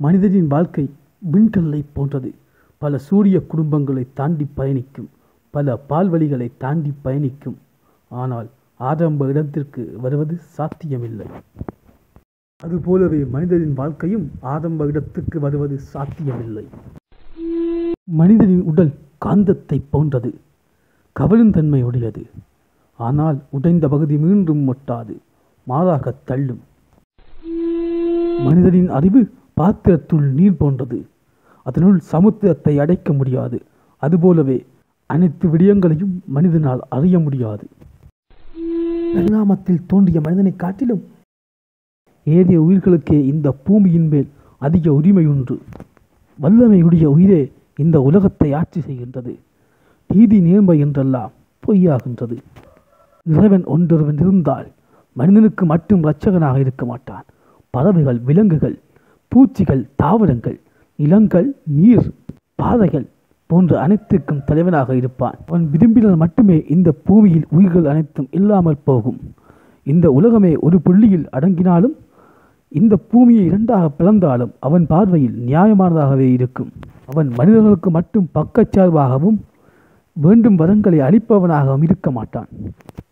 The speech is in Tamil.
மனிதனின் வாழ்க்கை விண்கல்லை போன்றது பல சூரிய குடும்பங்களை தாண்டி பயணிக்கும் பல பால்வழிகளை தாண்டி பயணிக்கும் ஆனால் ஆரம்ப இடத்திற்கு வருவது சாத்தியமில்லை அதுபோலவே மனிதனின் வாழ்க்கையும் ஆரம்ப இடத்துக்கு வருவது சாத்தியமில்லை மனிதனின் உடல் காந்தத்தை போன்றது கவருந்தன்மை உடையது ஆனால் உடைந்த பகுதி மீண்டும் ஒட்டாது மாறாக தள்ளும் மனிதனின் அறிவு பாத்திரத்துள் நீர் போன்றது அதனுள் சமுத்திரத்தை அடைக்க முடியாது அதுபோலவே அனைத்து விடயங்களையும் மனிதனால் அறிய முடியாது பரிணாமத்தில் தோன்றிய மனிதனை காட்டிலும் ஏறிய உயிர்களுக்கே இந்த பூமியின் மேல் அதிக உரிமை உண்டு வல்லமையுடைய உயிரே இந்த உலகத்தை ஆட்சி செய்கின்றது நீதி நேர்மை என்றெல்லாம் பொய்யாகின்றது இறைவன் ஒன்றொருவன் இருந்தால் மனிதனுக்கு மட்டும் இரட்சகனாக இருக்க மாட்டான் பறவைகள் விலங்குகள் பூச்சிகள் தாவரங்கள் நிலங்கள் நீர் பாறைகள் போன்ற அனைத்திற்கும் தலைவனாக இருப்பான் அவன் விரும்பினால் மட்டுமே இந்த பூமியில் உயிர்கள் அனைத்தும் இல்லாமல் போகும் இந்த உலகமே ஒரு புள்ளியில் அடங்கினாலும் இந்த பூமியை இரண்டாக பிளந்தாலும் அவன் பார்வையில் நியாயமானதாகவே இருக்கும் அவன் மனிதர்களுக்கு மட்டும் பக்கச்சார்பாகவும் வேண்டும் வரங்களை அளிப்பவனாகவும் இருக்க மாட்டான்